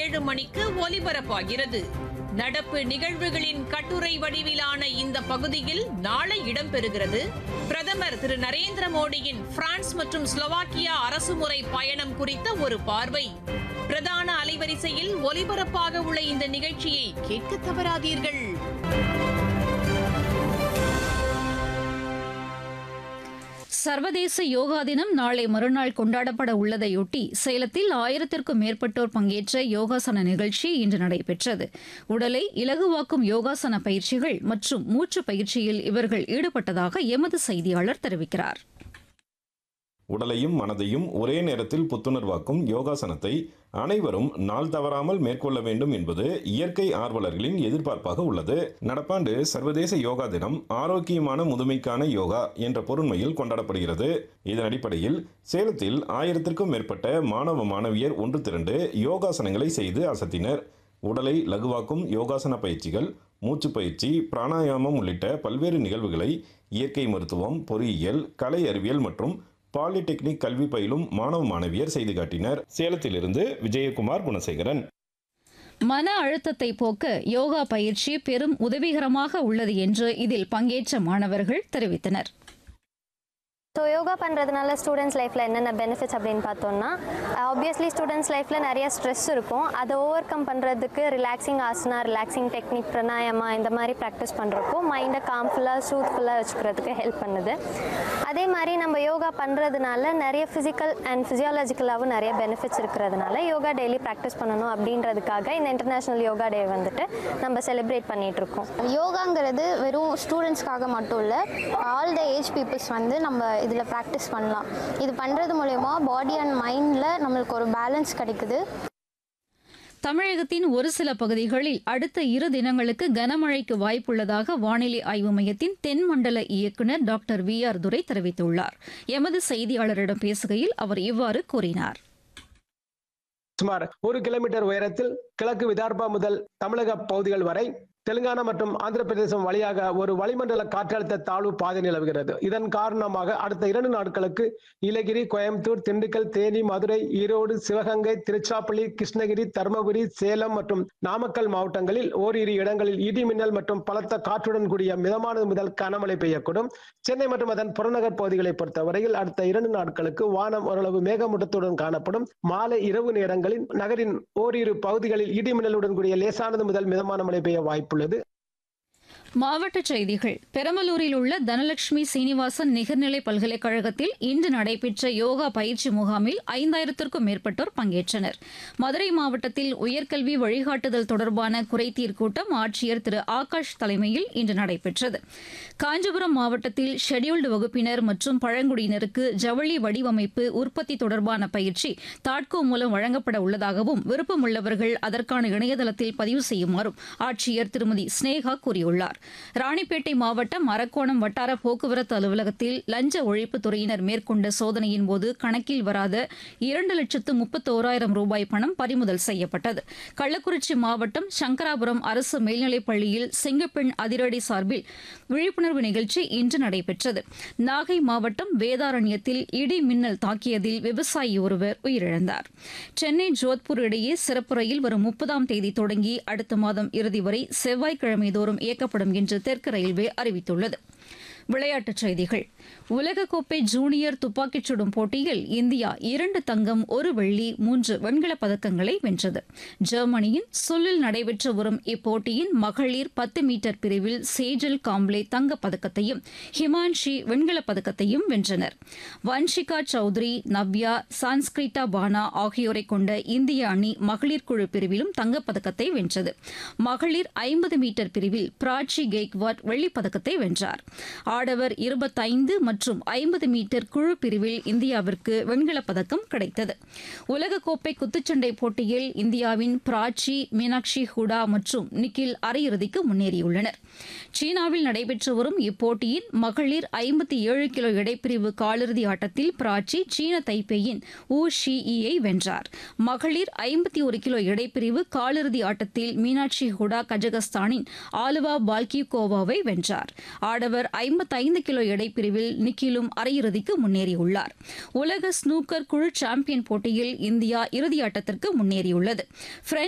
ஏழு மணிக்கு ஒலிபரப்பாகிறது நடப்பு நிகழ்வுகளின் கட்டுரை வடிவிலான இந்த பகுதியில் நாளை இடம்பெறுகிறது பிரதமர் திரு நரேந்திர மோடியின் பிரான்ஸ் மற்றும் ஸ்லோவாக்கியா அரசுமுறை பயணம் குறித்த ஒரு பார்வை பிரதான அலைவரிசையில் ஒலிபரப்பாக உள்ள இந்த நிகழ்ச்சியை கேட்க தவறாதீர்கள் சர்வதேச யோகா தினம் நாளை மறுநாள் கொண்டாடப்பட உள்ளதையொட்டி சேலத்தில் ஆயிரத்திற்கும் மேற்பட்டோர் பங்கேற்ற யோகாசன நிகழ்ச்சி இன்று நடைபெற்றது உடலை இலகுவாக்கும் யோகாசன பயிற்சிகள் மற்றும் மூச்சு பயிற்சியில் இவர்கள் ஈடுபட்டதாக எமது செய்தியாளர் தெரிவிக்கிறார் உடலையும் மனதையும் ஒரே நேரத்தில் புத்துணர்வாக்கும் யோகாசனத்தை அனைவரும் நாள் தவறாமல் மேற்கொள்ள வேண்டும் என்பது இயற்கை ஆர்வலர்களின் எதிர்பார்ப்பாக உள்ளது நடப்பாண்டு சர்வதேச யோகா தினம் ஆரோக்கியமான முதுமைக்கான யோகா என்ற பொருண்மையில் கொண்டாடப்படுகிறது இதன் அடிப்படையில் சேலத்தில் ஆயிரத்திற்கும் மேற்பட்ட மாணவ மாணவியர் ஒன்று திரண்டு யோகாசனங்களை செய்து அசத்தினர் உடலை லகுவாக்கும் யோகாசன பயிற்சிகள் மூச்சு பயிற்சி பிராணாயாமம் உள்ளிட்ட பல்வேறு நிகழ்வுகளை இயற்கை மருத்துவம் பொறியியல் கலை அறிவியல் மற்றும் பாலிடெக்னிக் கல்வி பயிலும் மாணவ மாணவியர் செய்து காட்டினர் சேலத்திலிருந்து விஜயகுமார் குணசேகரன் மன அழுத்தத்தை போக்க யோகா பயிற்சி பெரும் உதவிகரமாக உள்ளது என்று இதில் பங்கேற்ற மாணவர்கள் தெரிவித்தனர் ஸோ யோகா பண்ணுறதுனால ஸ்டூடெண்ட்ஸ் லைஃப்பில் என்னென்ன பெனிஃபிட்ஸ் அப்படின்னு பார்த்தோம்னா ஆப்வியஸ்லி ஸ்டூடெண்ட்ஸ் லைஃப்பில் நிறைய ஸ்ட்ரெஸ் இருக்கும் அதை ஓவர் கம் பண்ணுறதுக்கு relaxing asana relaxing technique pranayama இந்த மாதிரி ப்ராக்டிஸ் பண்ணுறப்போ மைண்டை காம்ஃபுல்லாக சூத்ஃபுல்லாக வச்சுக்கிறதுக்கு ஹெல்ப் பண்ணுது அதே மாதிரி நம்ம யோகா பண்ணுறதுனால நிறைய ஃபிசிக்கல் அண்ட் ஃபிசியாலஜிக்கலாகவும் நிறைய பெனிஃபிட்ஸ் இருக்கிறதுனால யோகா டெய்லி ப்ராக்டிஸ் பண்ணணும் அப்படின்றதுக்காக இந்த இன்டர்நேஷ்னல் யோகா டே வந்துட்டு நம்ம செலிப்ரேட் பண்ணிட்டு இருக்கோம் யோகாங்கிறது வெறும் ஸ்டூடெண்ட்ஸ்க்காக மட்டும் இல்லை ஆல் த ஏஜ் பீப்புள்ஸ் வந்து நம்ம இதில் ப்ராக்டிஸ் பண்ணலாம் இது பண்ணுறது மூலயமா பாடி அண்ட் மைண்டில் நம்மளுக்கு ஒரு பேலன்ஸ் கிடைக்குது தமிழகத்தின் ஒரு சில பகுதிகளில் அடுத்த இரு தினங்களுக்கு கனமழைக்கு வாய்ப்புள்ளதாக வானிலை ஆய்வு மையத்தின் தென்மண்டல இயக்குநர் டாக்டர் வி ஆர் துரை தெரிவித்துள்ளார் எமது செய்தியாளரிடம் பேசுகையில் அவர் இவ்வாறு கூறினார் சுமார் ஒரு கிலோமீட்டர் உயரத்தில் கிழக்கு விதார்பா முதல் தமிழக பகுதிகள் வரை தெலுங்கானா மற்றும் ஆந்திர பிரதேசம் வழியாக ஒரு வளிமண்டல காற்றழுத்த தாழ்வு பாதை நிலவுகிறது இதன் காரணமாக அடுத்த இரண்டு நாட்களுக்கு நீலகிரி கோயம்புத்தூர் திண்டுக்கல் தேனி மதுரை ஈரோடு சிவகங்கை திருச்சிராப்பள்ளி கிருஷ்ணகிரி தருமபுரி சேலம் மற்றும் நாமக்கல் மாவட்டங்களில் ஓரிரு இடங்களில் இடி மின்னல் மற்றும் பலத்த காற்றுடன் கூடிய மிதமானது முதல் கனமழை பெய்யக்கூடும் சென்னை மற்றும் அதன் புறநகர் பகுதிகளை பொறுத்தவரையில் அடுத்த இரண்டு நாட்களுக்கு வானம் ஓரளவு மேகமூட்டத்துடன் காணப்படும் மாலை இரவு நேரங்களில் நகரின் ஓரிரு பகுதிகளில் இடி மின்னலுடன் கூடிய லேசானது முதல் மிதமான மழை பெய்ய வாய்ப்புள்ளது மாவட்டச் செய்திகள் பெரம்பலூரில் உள்ள தனலட்சுமி சீனிவாசன் நிகர்நிலை பல்கலைக்கழகத்தில் இன்று நடைபெற்ற யோகா பயிற்சி முகாமில் ஐந்தாயிரத்திற்கும் மேற்பட்டோர் பங்கேற்றனர் மதுரை மாவட்டத்தில் உயர்கல்வி வழிகாட்டுதல் தொடர்பான குறைதீர் கூட்டம் ஆட்சியர் திரு ஆகாஷ் தலைமையில் இன்று நடைபெற்றது காஞ்சிபுரம் மாவட்டத்தில் ஷெட்யூல்டு வகுப்பினர் மற்றும் பழங்குடியினருக்கு ஜவுளி வடிவமைப்பு உற்பத்தி தொடர்பான பயிற்சி தாட்கோ மூலம் வழங்கப்பட உள்ளதாகவும் விருப்பமுள்ளவர்கள் அதற்கான இணையதளத்தில் பதிவு செய்யுமாறும் ஆட்சியர் திருமதி ஸ்னேகா கூறியுள்ளார் ராணிப்பேட்டை மாவட்டம் அரக்கோணம் வட்டார போக்குவரத்து அலுவலகத்தில் லஞ்ச ஒழிப்புத் துறையினர் மேற்கொண்ட சோதனையின் போது கணக்கில் வராத இரண்டு லட்சத்து முப்பத்தோராயிரம் ரூபாய் பணம் பறிமுதல் செய்யப்பட்டது கள்ளக்குறிச்சி மாவட்டம் சங்கராபுரம் அரசு மேல்நிலைப் பள்ளியில் சிங்கப்பெண் அதிரடி சார்பில் விழிப்புணர்வு நிகழ்ச்சி இன்று நடைபெற்றது நாகை மாவட்டம் வேதாரண்யத்தில் இடி மின்னல் தாக்கியதில் விவசாயி ஒருவர் உயிரிழந்தார் சென்னை ஜோத்பூர் இடையே சிறப்பு ரயில் வரும் முப்பதாம் தேதி தொடங்கி அடுத்த மாதம் இறுதி வரை செவ்வாய்க்கிழமை தோறும் இயக்கப்படும் என்று தெற்கு ரயில்வே அறிவித்துள்ளது விளையாட்டுச் செய்திகள் உலகக்கோப்பை ஜூனியர் துப்பாக்கிச் சுடும் போட்டியில் இந்தியா இரண்டு தங்கம் ஒரு வெள்ளி மூன்று வெண்கலப் பதக்கங்களை வென்றது ஜெர்மனியின் சுல்லில் நடைபெற்று வரும் இப்போட்டியின் மகளிர் பத்து மீட்டர் பிரிவில் சேஜல் காம்ப்ளே தங்கப் பதக்கத்தையும் ஹிமான்ஷி வெண்கலப் பதக்கத்தையும் வென்றனர் வன்ஷிகா சௌத்ரி நவ்யா சான்ஸ்கிரிட்டா பானா ஆகியோரை கொண்ட இந்திய அணி மகளிர் குழு பிரிவிலும் தங்கப்பதக்கத்தை வென்றது மகளிர் ஐம்பது மீட்டர் பிரிவில் பிராச்சி கெய்க்வாட் வெள்ளிப் பதக்கத்தை வென்றார் ஆடவர் இருபத்தைந்து மற்றும் ஐம்பது மீட்டர் குழு பிரிவில் இந்தியாவிற்கு வெண்கலப் பதக்கம் கிடைத்தது உலகக்கோப்பை குத்துச்சண்டை போட்டியில் இந்தியாவின் பிராச்சி மீனாட்சி ஹுடா மற்றும் நிக்கில் அரையிறுதிக்கு முன்னேறியுள்ளனர் சீனாவில் நடைபெற்று வரும் இப்போட்டியின் மகளிர் ஐம்பத்தி ஏழு கிலோ எடைப்பிரிவு காலிறுதி ஆட்டத்தில் பிராச்சி சீன தைப்பேயின் ஊ ஷி யை வென்றார் மகளிர் ஐம்பத்தி ஒரு கிலோ எடைப்பிரிவு காலிறுதி ஆட்டத்தில் மீனாட்சி ஹுடா கஜகஸ்தானின் ஆலுவா பால்கிகோவாவை வென்றார் ஆடவர் ஐம்பத்தைந்து கிலோ எடைப்பிரிவில் நிக்கிலும் அரையிறுதிக்கு முன்னேறியுள்ளார் உலக ஸ்னூக்கர் குழு சாம்பியன் போட்டியில் இந்தியா இறுதியாட்டத்திற்கு முன்னேறியுள்ளது பிரெஞ்ச்